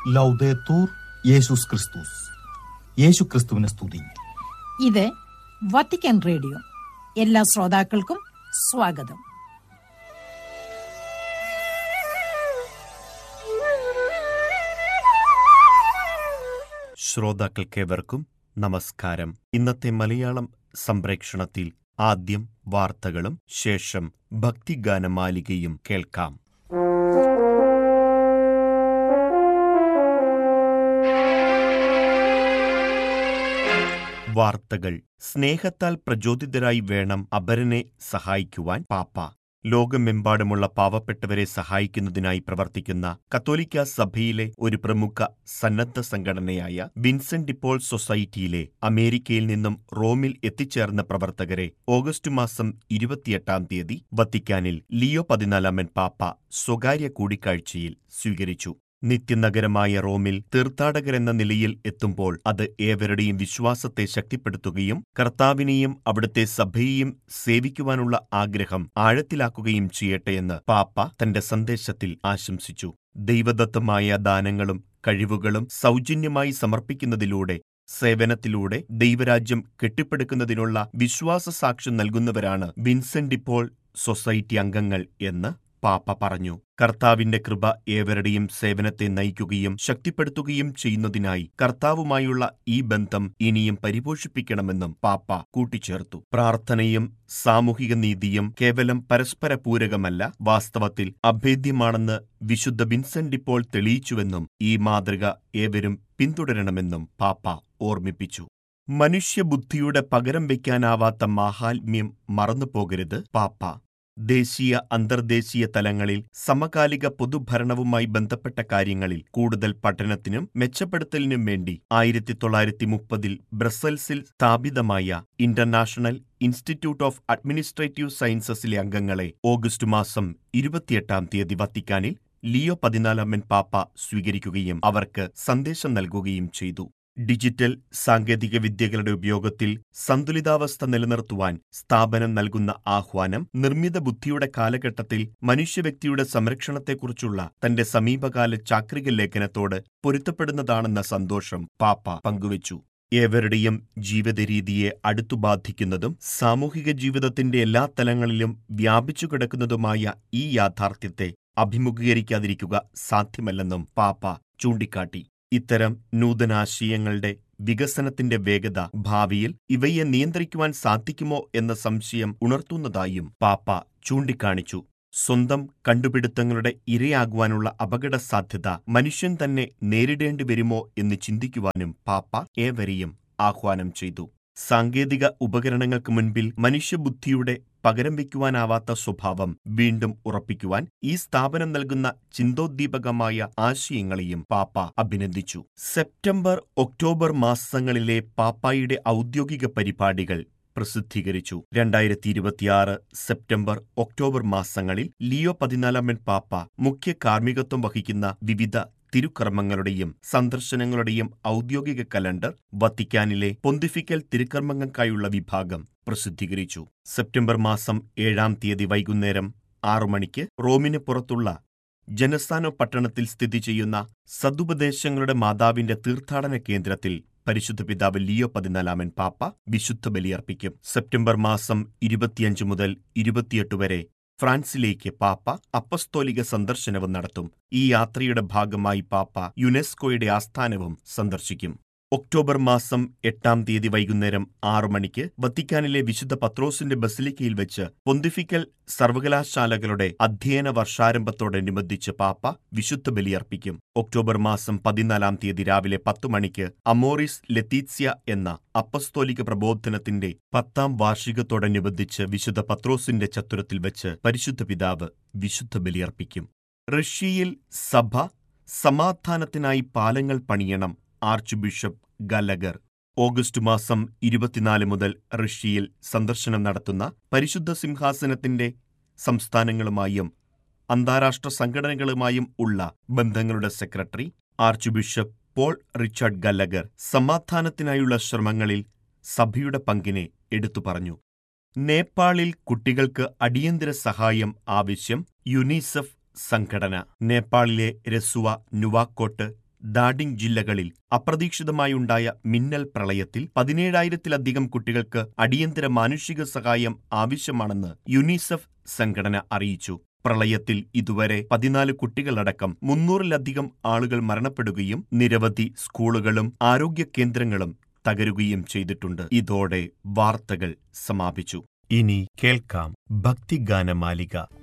ലൗദേത്തൂർ യേശുസ് ക്രിസ്തുസ് യേശു ക്രിസ്തുവിനെ സ്തുതി ഇത് വത്തിക്കാൻ റേഡിയോ എല്ലാ ശ്രോതാക്കൾക്കും സ്വാഗതം ശ്രോതാക്കൾക്കേവർക്കും നമസ്കാരം ഇന്നത്തെ മലയാളം സംപ്രേക്ഷണത്തിൽ ആദ്യം വാർത്തകളും ശേഷം ഭക്തിഗാനമാലികയും കേൾക്കാം വാർത്തകൾ സ്നേഹത്താൽ പ്രചോദിതരായി വേണം അപരനെ സഹായിക്കുവാൻ പാപ്പ ലോകമെമ്പാടുമുള്ള പാവപ്പെട്ടവരെ സഹായിക്കുന്നതിനായി പ്രവർത്തിക്കുന്ന കത്തോലിക്ക സഭയിലെ ഒരു പ്രമുഖ സന്നദ്ധ സംഘടനയായ വിൻസെന്റ് ഡിപ്പോൾ സൊസൈറ്റിയിലെ അമേരിക്കയിൽ നിന്നും റോമിൽ എത്തിച്ചേർന്ന പ്രവർത്തകരെ ഓഗസ്റ്റ് മാസം ഇരുപത്തിയെട്ടാം തീയതി വത്തിക്കാനിൽ ലിയോ പതിനാലാമൻ പാപ്പ സ്വകാര്യ കൂടിക്കാഴ്ചയിൽ സ്വീകരിച്ചു നിത്യനഗരമായ റോമിൽ തീർത്ഥാടകരെന്ന നിലയിൽ എത്തുമ്പോൾ അത് ഏവരുടെയും വിശ്വാസത്തെ ശക്തിപ്പെടുത്തുകയും കർത്താവിനെയും അവിടുത്തെ സഭയെയും സേവിക്കുവാനുള്ള ആഗ്രഹം ആഴത്തിലാക്കുകയും ചെയ്യട്ടെയെന്ന് പാപ്പ തന്റെ സന്ദേശത്തിൽ ആശംസിച്ചു ദൈവദത്തമായ ദാനങ്ങളും കഴിവുകളും സൗജന്യമായി സമർപ്പിക്കുന്നതിലൂടെ സേവനത്തിലൂടെ ദൈവരാജ്യം കെട്ടിപ്പടുക്കുന്നതിനുള്ള വിശ്വാസ സാക്ഷ്യം നൽകുന്നവരാണ് വിൻസെന്റ് ഡിപ്പോൾ സൊസൈറ്റി അംഗങ്ങൾ എന്ന് പാപ്പ പറഞ്ഞു കർത്താവിന്റെ കൃപ ഏവരുടെയും സേവനത്തെ നയിക്കുകയും ശക്തിപ്പെടുത്തുകയും ചെയ്യുന്നതിനായി കർത്താവുമായുള്ള ഈ ബന്ധം ഇനിയും പരിപോഷിപ്പിക്കണമെന്നും പാപ്പ കൂട്ടിച്ചേർത്തു പ്രാർത്ഥനയും സാമൂഹിക നീതിയും കേവലം പരസ്പര പൂരകമല്ല വാസ്തവത്തിൽ അഭേദ്യമാണെന്ന് വിശുദ്ധ വിൻസെന്റ് ഇപ്പോൾ തെളിയിച്ചുവെന്നും ഈ മാതൃക ഏവരും പിന്തുടരണമെന്നും പാപ്പ ഓർമ്മിപ്പിച്ചു മനുഷ്യബുദ്ധിയുടെ പകരം വയ്ക്കാനാവാത്ത മാഹാത്മ്യം മറന്നുപോകരുത് പാപ്പ ദേശീയ അന്തർദേശീയ തലങ്ങളിൽ സമകാലിക പൊതുഭരണവുമായി ബന്ധപ്പെട്ട കാര്യങ്ങളിൽ കൂടുതൽ പഠനത്തിനും മെച്ചപ്പെടുത്തലിനും വേണ്ടി ആയിരത്തി തൊള്ളായിരത്തി മുപ്പതിൽ ബ്രസൽസിൽ സ്ഥാപിതമായ ഇന്റർനാഷണൽ ഇൻസ്റ്റിറ്റ്യൂട്ട് ഓഫ് അഡ്മിനിസ്ട്രേറ്റീവ് സയൻസസിലെ അംഗങ്ങളെ ഓഗസ്റ്റ് മാസം ഇരുപത്തിയെട്ടാം തീയതി വത്തിക്കാനിൽ ലിയോ പതിനാലാമൻ പാപ്പ സ്വീകരിക്കുകയും അവർക്ക് സന്ദേശം നൽകുകയും ചെയ്തു ഡിജിറ്റൽ സാങ്കേതിക വിദ്യകളുടെ ഉപയോഗത്തിൽ സന്തുലിതാവസ്ഥ നിലനിർത്തുവാൻ സ്ഥാപനം നൽകുന്ന ആഹ്വാനം നിർമ്മിത ബുദ്ധിയുടെ കാലഘട്ടത്തിൽ മനുഷ്യവ്യക്തിയുടെ സംരക്ഷണത്തെക്കുറിച്ചുള്ള തന്റെ സമീപകാല ചാക്രിക ലേഖനത്തോട് പൊരുത്തപ്പെടുന്നതാണെന്ന സന്തോഷം പാപ്പ പങ്കുവച്ചു ഏവരുടെയും ജീവിതരീതിയെ അടുത്തു ബാധിക്കുന്നതും സാമൂഹിക ജീവിതത്തിന്റെ എല്ലാ തലങ്ങളിലും വ്യാപിച്ചു കിടക്കുന്നതുമായ ഈ യാഥാർത്ഥ്യത്തെ അഭിമുഖീകരിക്കാതിരിക്കുക സാധ്യമല്ലെന്നും പാപ്പ ചൂണ്ടിക്കാട്ടി ഇത്തരം നൂതനാശയങ്ങളുടെ വികസനത്തിന്റെ വേഗത ഭാവിയിൽ ഇവയെ നിയന്ത്രിക്കുവാൻ സാധിക്കുമോ എന്ന സംശയം ഉണർത്തുന്നതായും പാപ്പ ചൂണ്ടിക്കാണിച്ചു സ്വന്തം കണ്ടുപിടുത്തങ്ങളുടെ ഇരയാകുവാനുള്ള അപകട സാധ്യത മനുഷ്യൻ തന്നെ നേരിടേണ്ടി വരുമോ എന്ന് ചിന്തിക്കുവാനും പാപ്പ ഏവരെയും ആഹ്വാനം ചെയ്തു സാങ്കേതിക ഉപകരണങ്ങൾക്ക് മുൻപിൽ മനുഷ്യബുദ്ധിയുടെ പകരം വയ്ക്കുവാനാവാത്ത സ്വഭാവം വീണ്ടും ഉറപ്പിക്കുവാൻ ഈ സ്ഥാപനം നൽകുന്ന ചിന്തോദ്ദീപകമായ ആശയങ്ങളെയും പാപ്പ അഭിനന്ദിച്ചു സെപ്റ്റംബർ ഒക്ടോബർ മാസങ്ങളിലെ പാപ്പായുടെ ഔദ്യോഗിക പരിപാടികൾ പ്രസിദ്ധീകരിച്ചു രണ്ടായിരത്തി ഇരുപത്തിയാറ് സെപ്റ്റംബർ ഒക്ടോബർ മാസങ്ങളിൽ ലിയോ പതിനാലാമൻ പാപ്പ മുഖ്യ കാർമ്മികത്വം വഹിക്കുന്ന വിവിധ തിരുക്കർമ്മങ്ങളുടെയും സന്ദർശനങ്ങളുടെയും ഔദ്യോഗിക കലണ്ടർ വത്തിക്കാനിലെ പൊന്തിഫിക്കൽ തിരുക്കർമ്മങ്ങൾക്കായുള്ള വിഭാഗം പ്രസിദ്ധീകരിച്ചു സെപ്റ്റംബർ മാസം ഏഴാം തീയതി വൈകുന്നേരം ആറു മണിക്ക് റോമിന് പുറത്തുള്ള ജനസാനോ പട്ടണത്തിൽ സ്ഥിതി ചെയ്യുന്ന സതുപദേശങ്ങളുടെ മാതാവിന്റെ തീർത്ഥാടന കേന്ദ്രത്തിൽ പരിശുദ്ധ പിതാവ് ലിയോ പതിനാലാമൻ പാപ്പ വിശുദ്ധ ബലിയർപ്പിക്കും സെപ്റ്റംബർ മാസം ഇരുപത്തിയഞ്ച് മുതൽ ഇരുപത്തിയെട്ട് വരെ ഫ്രാൻസിലേക്ക് പാപ്പ അപ്പസ്തോലിക സന്ദർശനവും നടത്തും ഈ യാത്രയുടെ ഭാഗമായി പാപ്പ യുനെസ്കോയുടെ ആസ്ഥാനവും സന്ദർശിക്കും ഒക്ടോബർ മാസം എട്ടാം തീയതി വൈകുന്നേരം ആറു മണിക്ക് വത്തിക്കാനിലെ വിശുദ്ധ പത്രോസിന്റെ ബസിലിക്കയിൽ വെച്ച് പൊന്തിഫിക്കൽ സർവകലാശാലകളുടെ അധ്യയന വർഷാരംഭത്തോടനുബന്ധിച്ച് പാപ്പ വിശുദ്ധ ബലിയർപ്പിക്കും ഒക്ടോബർ മാസം പതിനാലാം തീയതി രാവിലെ പത്തു മണിക്ക് അമോറിസ് ലെത്തീത്സ്യ എന്ന അപ്പസ്തോലിക പ്രബോധനത്തിന്റെ പത്താം വാർഷികത്തോടനുബന്ധിച്ച് വിശുദ്ധ പത്രോസിന്റെ ചത്തുരത്തിൽ വെച്ച് പരിശുദ്ധ പിതാവ് വിശുദ്ധ ബലിയർപ്പിക്കും റഷ്യയിൽ സഭ സമാധാനത്തിനായി പാലങ്ങൾ പണിയണം ആർച്ച് ബിഷപ്പ് ഗലഗർ ഓഗസ്റ്റ് മാസം ഇരുപത്തിനാല് മുതൽ റഷ്യയിൽ സന്ദർശനം നടത്തുന്ന പരിശുദ്ധ സിംഹാസനത്തിന്റെ സംസ്ഥാനങ്ങളുമായും അന്താരാഷ്ട്ര സംഘടനകളുമായും ഉള്ള ബന്ധങ്ങളുടെ secretary archbishop Paul Richard Gallagher സമാധാനത്തിനായുള്ള ശ്രമങ്ങളിൽ സഭയുടെ പങ്കിനെ എടുത്തു പറഞ്ഞു നേപ്പാളിൽ കുട്ടികൾക്ക് അടിയന്തര സഹായം ആവശ്യം യുനിസെഫ് സംഘടന നേപ്പാളിലെ രസുവ നുവാക്കോട്ട് ദാഡിംഗ് ജില്ലകളിൽ അപ്രതീക്ഷിതമായുണ്ടായ മിന്നൽ പ്രളയത്തിൽ പതിനേഴായിരത്തിലധികം കുട്ടികൾക്ക് അടിയന്തര മാനുഷിക സഹായം ആവശ്യമാണെന്ന് യുനിസെഫ് സംഘടന അറിയിച്ചു പ്രളയത്തിൽ ഇതുവരെ പതിനാല് കുട്ടികളടക്കം മുന്നൂറിലധികം ആളുകൾ മരണപ്പെടുകയും നിരവധി സ്കൂളുകളും ആരോഗ്യ കേന്ദ്രങ്ങളും തകരുകയും ചെയ്തിട്ടുണ്ട് ഇതോടെ വാർത്തകൾ സമാപിച്ചു ഇനി കേൾക്കാം ഭക്തിഗാനമാലിക